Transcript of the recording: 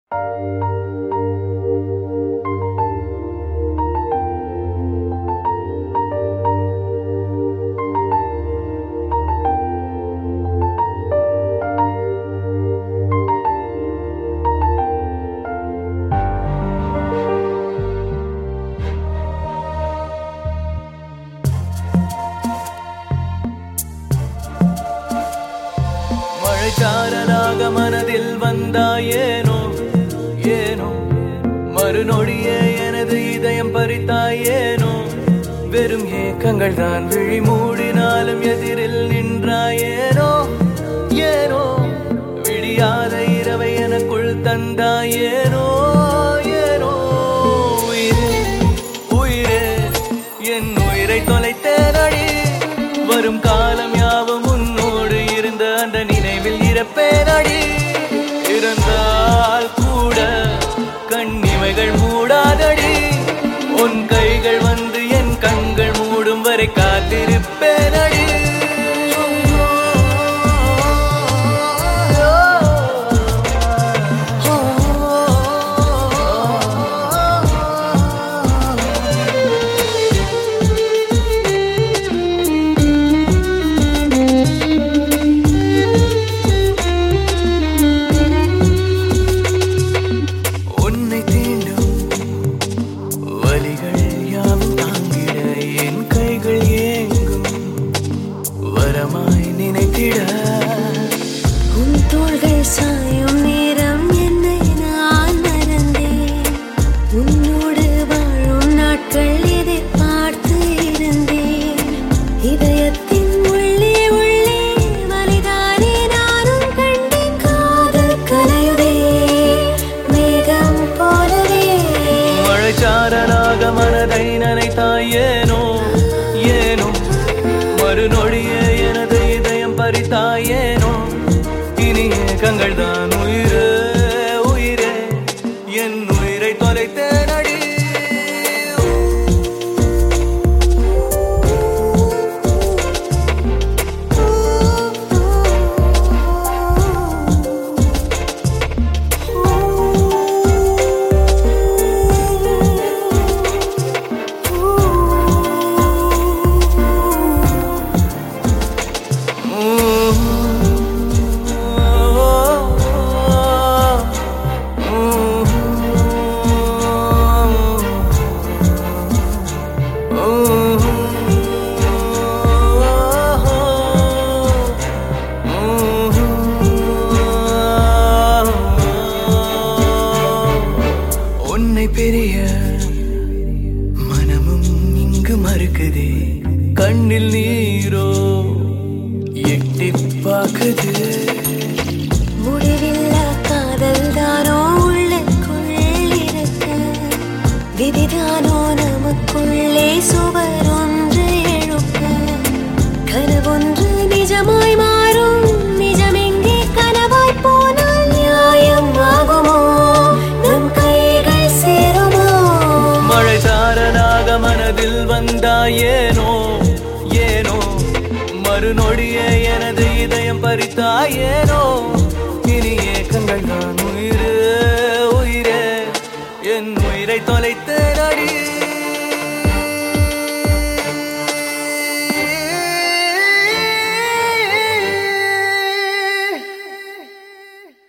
மழைச்சாரலாக மனதில் வந்தாயேனோ ஏனோ மறுநொடியே எனது இதயம் பறித்தாயேனோ வெறும் ஏக்கங்கள் தான் விழி மூடினாலும் எதிரில் நின்றாயேனோ ஏனோ விடியாத இரவை எனக்குள் தந்தாயேனோ ஏனோ உயிரே உயிரே என் உயிரை தொலைத்தேனடி வரும் காலம் யாவும் உன்னோடு இருந்த அந்த நினைவில் இறப்பேனடி இறந்தால் கூட கண்ணிமைகள் மூடாதடி உன் கைகள் வந்து என் கண்கள் மூடும் வரை காத்திருப்பேனடி உன்னை தீண்டும் வலிகள் யாவும் தாங்கிட என் கைகள் ஏங்கும் வரமாய் நினைத்திட உன் தோள்கள் சாயும் நேரம் என்னை நான் மறந்தேன் உன்னோடு வாழும் நாட்கள் இதை பார்த்து இருந்தேன் இதயத்தின் உள்ளே உள்ளே வலிதானே நானும் கண்டேன் காதல் கலையுதே மேகம் போலவே மழைச்சாரலாக மனதை நனைத்தாயேனோ ஏனோ மறுநொடியே எனது இதயம் பறித்தாயேனோ இனிய கங்கள் தான் உயிரே உயிரே என் உயிரை தொலைத்தேனடி உன்னை பெரிய